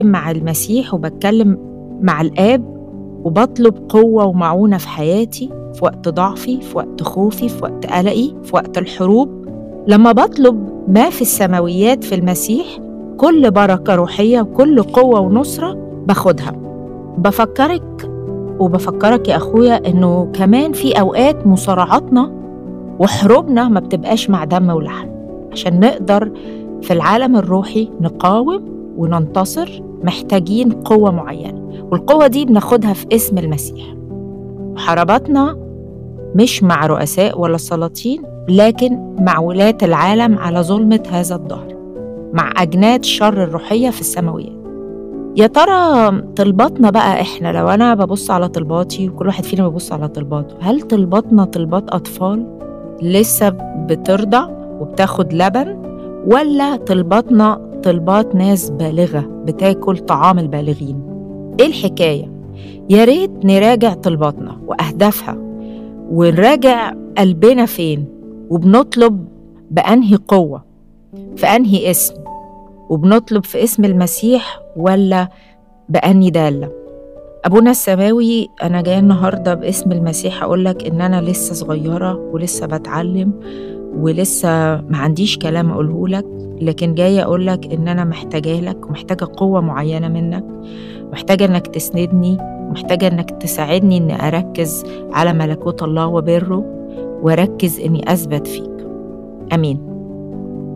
مع المسيح وبتكلم مع الآب وبطلب قوة ومعونة في حياتي في وقت ضعفي في وقت خوفي في وقت قلقي في وقت الحروب لما بطلب ما في السماويات في المسيح كل بركة روحية وكل قوة ونصرة باخدها بفكرك وبفكرك يا أخويا إنه كمان في أوقات مصارعاتنا وحروبنا ما بتبقاش مع دم ولحم عشان نقدر في العالم الروحي نقاوم وننتصر محتاجين قوة معينة والقوة دي بناخدها في اسم المسيح وحرباتنا مش مع رؤساء ولا سلاطين لكن مع ولاة العالم على ظلمة هذا الدهر مع أجناد شر الروحية في السماويات يا ترى طلباتنا بقى احنا لو انا ببص على طلباتي وكل واحد فينا بيبص على طلباته هل طلباتنا طلبات اطفال لسه بترضع وبتاخد لبن ولا طلباتنا طلبات ناس بالغه بتاكل طعام البالغين ايه الحكايه يا ريت نراجع طلباتنا واهدافها ونراجع قلبنا فين وبنطلب بانهي قوه في انهي اسم وبنطلب في اسم المسيح ولا بأني دالة أبونا السماوي أنا جاية النهاردة باسم المسيح أقول لك إن أنا لسه صغيرة ولسه بتعلم ولسه ما عنديش كلام أقوله لك لكن جاية أقول لك إن أنا محتاجة لك ومحتاجة قوة معينة منك محتاجة إنك تسندني محتاجة إنك تساعدني إني أركز على ملكوت الله وبره وأركز إني أثبت فيك آمين